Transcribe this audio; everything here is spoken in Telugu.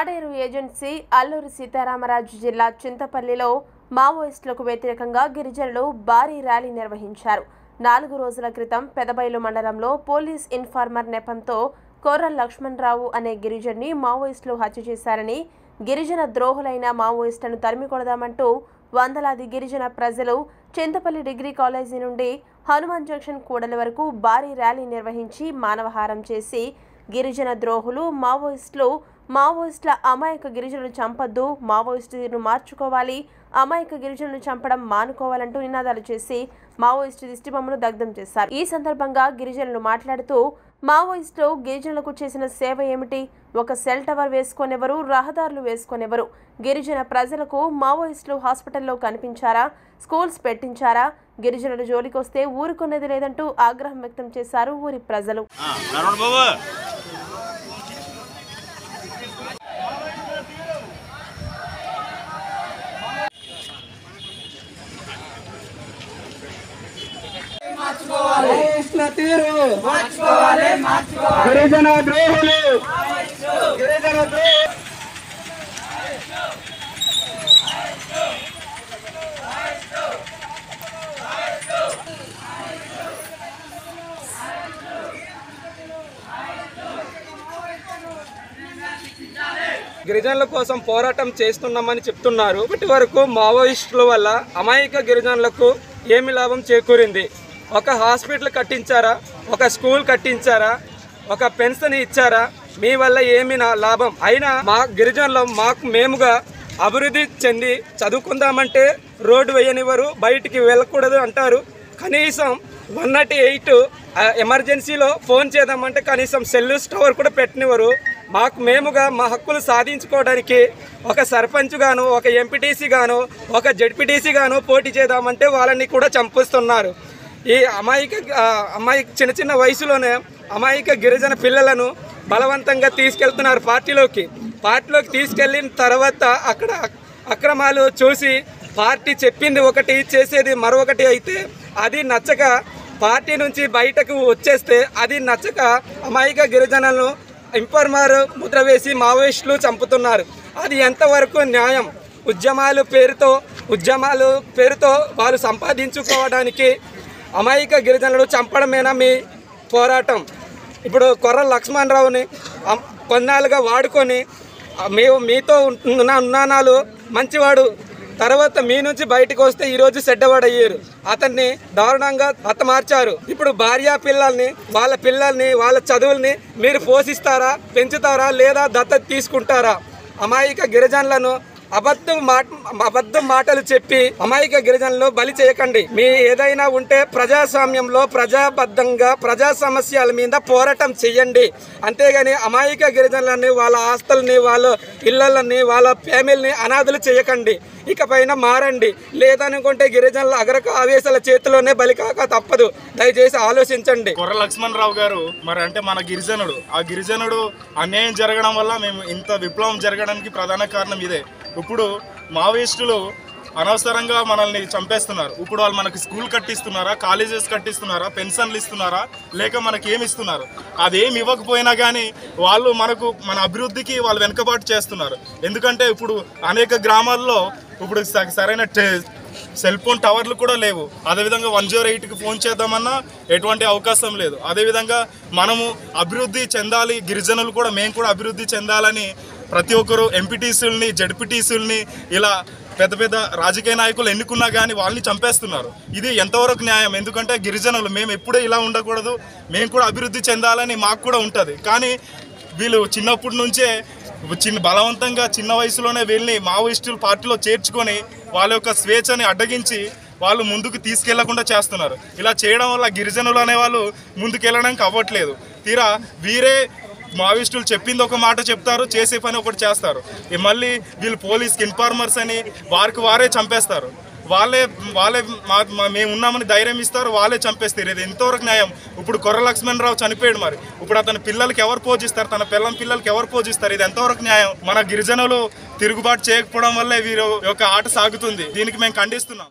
పాడేరు ఏజెన్సీ అల్లూరి సీతారామరాజు జిల్లా చింతపల్లిలో మావోయిస్టులకు వ్యతిరేకంగా గిరిజనులు భారీ ర్యాలీ నిర్వహించారు నాలుగు రోజుల క్రితం పెదబైలు మండలంలో పోలీస్ ఇన్ఫార్మర్ నెపంతో కోర్ర లక్ష్మణరావు అనే గిరిజన్ని మావోయిస్టులు హత్య చేశారని గిరిజన ద్రోహులైన మావోయిస్టులను తరిమి కొడదామంటూ వందలాది గిరిజన ప్రజలు చింతపల్లి డిగ్రీ కాలేజీ నుండి హనుమాన్ జంక్షన్ కూడలి వరకు భారీ ర్యాలీ నిర్వహించి మానవహారం చేసి గిరిజన ద్రోహులు మావోయిస్టులు మావోయిస్టుల అమాయక గిరిజనులు చంపొద్దు మావోయిస్టును మార్చుకోవాలి అమాయక గిరిజనులను చంపడం మానుకోవాలంటూ నినాదాలు చేసి మావోయిస్టు దిష్టిబొమ్మను దగ్ధం చేశారు ఈ సందర్భంగా గిరిజనులు మాట్లాడుతూ మావోయిస్టులు గిరిజనులకు చేసిన సేవ ఏమిటి ఒక సెల్ టవర్ వేసుకొనెవరు రహదారులు వేసుకొనెవరు గిరిజన ప్రజలకు మావోయిస్టులు హాస్పిటల్లో కనిపించారా స్కూల్స్ పెట్టించారా గిరిజనుల జోలికొస్తే ఊరుకునేది లేదంటూ ఆగ్రహం వ్యక్తం చేశారు ఊరి ప్రజలు ఆ, నడవండి బాబు కృష్ణ తీరు గిరిజన ద్రోహులు గిరిజన ద్రోహులు గిరిజనుల కోసం పోరాటం చేస్తున్నామని చెప్తున్నారు ఇప్పటి వరకు మావోయిస్టుల వల్ల అమాయక గిరిజనులకు ఏమి లాభం చేకూరింది ఒక హాస్పిటల్ కట్టించారా ఒక స్కూల్ కట్టించారా ఒక పెన్షన్ ఇచ్చారా మీ వల్ల ఏమి నా లాభం అయినా మా గిరిజనులు మాకు మేముగా అభివృద్ధి చెంది చదువుకుందామంటే రోడ్డు వేయనివ్వరు బయటికి వెళ్ళకూడదు అంటారు కనీసం వన్ నాట్ ఎయిట్ ఎమర్జెన్సీలో ఫోన్ చేద్దామంటే కనీసం సెల్ టవర్ కూడా పెట్టనివ్వరు మాకు మేముగా మా హక్కులు సాధించుకోవడానికి ఒక సర్పంచ్ గాను ఒక ఎంపీటీసీ గాను ఒక జడ్పీటీసీ గాను పోటీ చేద్దామంటే వాళ్ళని కూడా చంపిస్తున్నారు ఈ అమాయక ఆ, అమాయక చిన్న చిన్న వయసులోనే అమాయక గిరిజన పిల్లలను బలవంతంగా తీసుకెళ్తున్నారు పార్టీలోకి పార్టీలోకి తీసుకెళ్ళిన తర్వాత అక్కడ అక్రమాలు చూసి పార్టీ చెప్పింది ఒకటి చేసేది మరొకటి అయితే అది నచ్చక పార్టీ నుంచి బయటకు వచ్చేస్తే అది నచ్చక అమాయక గిరిజనులను ఇంపర్మార్ ముద్ర వేసి మావోయిస్టులు చంపుతున్నారు అది ఎంతవరకు న్యాయం ఉద్యమాలు పేరుతో ఉద్యమాలు పేరుతో వాళ్ళు సంపాదించుకోవడానికి అమాయక గిరిజనులు చంపడమేనా మీ పోరాటం ఇప్పుడు కొర్ర లక్ష్మణరావుని అమ్- కొన్నాళ్ళుగా వాడుకొని ఆ, మేము మీతో ఉన్న ఉన్నానాలు మంచివాడు తర్వాత మీ నుంచి బయటకు వస్తే ఈరోజు చెడ్డవాడు అయ్యారు అతన్ని దారుణంగా హతమార్చారు ఇప్పుడు భార్య పిల్లల్ని వాళ్ళ పిల్లల్ని వాళ్ళ చదువుల్ని మీరు పోషిస్తారా పెంచుతారా లేదా దత్తత తీసుకుంటారా అమాయక గిరిజనులను అబద్ధం మాట అబద్ధం మాటలు చెప్పి అమాయక గిరిజనులు బలి చేయకండి మీ ఏదైనా ఉంటే ప్రజాస్వామ్యంలో ప్రజాబద్ధంగా ప్రజా సమస్యల మీద పోరాటం చెయ్యండి అంతేగాని అమాయక గిరిజనులని వాళ్ళ ఆస్తుల్ని వాళ్ళ ఇళ్ళని వాళ్ళ ఫ్యామిలీని అనాథలు చేయకండి ఇకపైన మారండి లేదనుకుంటే గిరిజనుల అగ్రక ఆవేశాల చేతిలోనే బలి కాక తప్పదు దయచేసి ఆలోచించండి కొర్ర లక్ష్మణ్ రావు గారు మరి అంటే మన గిరిజనుడు ఆ గిరిజనుడు అన్యాయం జరగడం వల్ల మేము ఇంత విప్లవం జరగడానికి ప్రధాన కారణం ఇదే ఇప్పుడు మావోయిస్టులు అనవసరంగా మనల్ని చంపేస్తున్నారు ఇప్పుడు వాళ్ళు మనకి స్కూల్ కట్టిస్తున్నారా కాలేజెస్ కట్టిస్తున్నారా పెన్షన్లు ఇస్తున్నారా లేక మనకి ఏమి ఇస్తున్నారు అదేమి ఇవ్వకపోయినా కానీ వాళ్ళు మనకు మన అభివృద్ధికి వాళ్ళు వెనుకబాటు చేస్తున్నారు ఎందుకంటే ఇప్పుడు అనేక గ్రామాల్లో ఇప్పుడు స- సరైన టే- సెల్ ఫోన్ టవర్లు కూడా లేవు అదేవిధంగా వన్ జీరో ఎయిట్కి ఫోన్ చేద్దామన్నా ఎటువంటి అవకాశం లేదు అదేవిధంగా మనము అభివృద్ధి చెందాలి గిరిజనులు కూడా మేము కూడా అభివృద్ధి చెందాలని ప్రతి ఒక్కరు ఎంపీటీసీలని జడ్పీటీసీలని ఇలా పెద్ద పెద్ద రాజకీయ నాయకులు ఎన్నుకున్నా కానీ వాళ్ళని చంపేస్తున్నారు ఇది ఎంతవరకు న్యాయం ఎందుకంటే గిరిజనులు మేము ఎప్పుడూ ఇలా ఉండకూడదు మేము కూడా అభివృద్ధి చెందాలని మాకు కూడా ఉంటుంది కానీ వీళ్ళు చిన్నప్పటి నుంచే చిన్న బలవంతంగా చిన్న వయసులోనే వీళ్ళని మావోయిస్టుల పార్టీలో చేర్చుకొని వాళ్ళ యొక్క స్వేచ్ఛని అడ్డగించి వాళ్ళు ముందుకు తీసుకెళ్లకుండా చేస్తున్నారు ఇలా చేయడం వల్ల గిరిజనులు అనేవాళ్ళు ముందుకెళ్ళడానికి అవ్వట్లేదు తీరా వీరే మావోయిస్టులు చెప్పింది ఒక మాట చెప్తారు చేసే పని ఒకటి చేస్తారు ఈ మళ్ళీ వీళ్ళు పోలీస్కి ఇన్ఫార్మర్స్ అని వారికి వారే చంపేస్తారు వాళ్ళే వాళ్ళే మా మా- మేము ఉన్నామని ధైర్యం ఇస్తారు వాళ్ళే చంపేస్తారు ఇది ఎంతవరకు న్యాయం ఇప్పుడు కొర్ర లక్ష్మణ్ రావు చనిపోయాడు మరి ఇప్పుడు అతని పిల్లలకి ఎవరు పోజిస్తారు తన పిల్లం పిల్లలకి ఎవరు పోజిస్తారు ఇది ఎంతవరకు న్యాయం మన గిరిజనులు తిరుగుబాటు చేయకపోవడం వల్లే వీరి యొక్క ఆట సాగుతుంది దీనికి మేము ఖండిస్తున్నాం